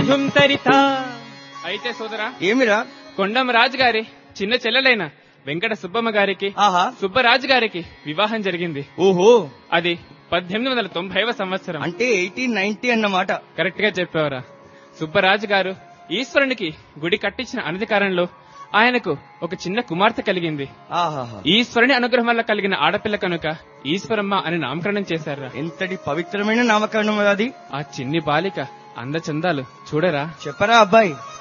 ధుమ్ తరిత అయితే సోదరా ఏమిరా కొండమ రాజు గారి చిన్న చెల్లెలైన వెంకట సుబ్బమ్మ గారికి ఆహా సుబ్బరాజు గారికి వివాహం జరిగింది ఓహో అది పద్దెనిమిది వందల తొంభైవ సంవత్సరం అంటే ఎయిటీన్ నైన్టీ అన్నమాట కరెక్ట్ గా చెప్పావరా సుబ్బరాజు గారు ఈశ్వరునికి గుడి కట్టించిన అనధికారంలో ఆయనకు ఒక చిన్న కుమార్తె కలిగింది ఆహాహా ఈశ్వరుని అనుగ్రహం వల్ల కలిగిన ఆడపిల్ల కనుక ఈశ్వరమ్మ అని నామకరణం చేశారా ఎంతటి పవిత్రమైన నామకరణం అది ఆ చిన్ని బాలిక అందచందాలు చూడరా చెప్పరా అబ్బాయి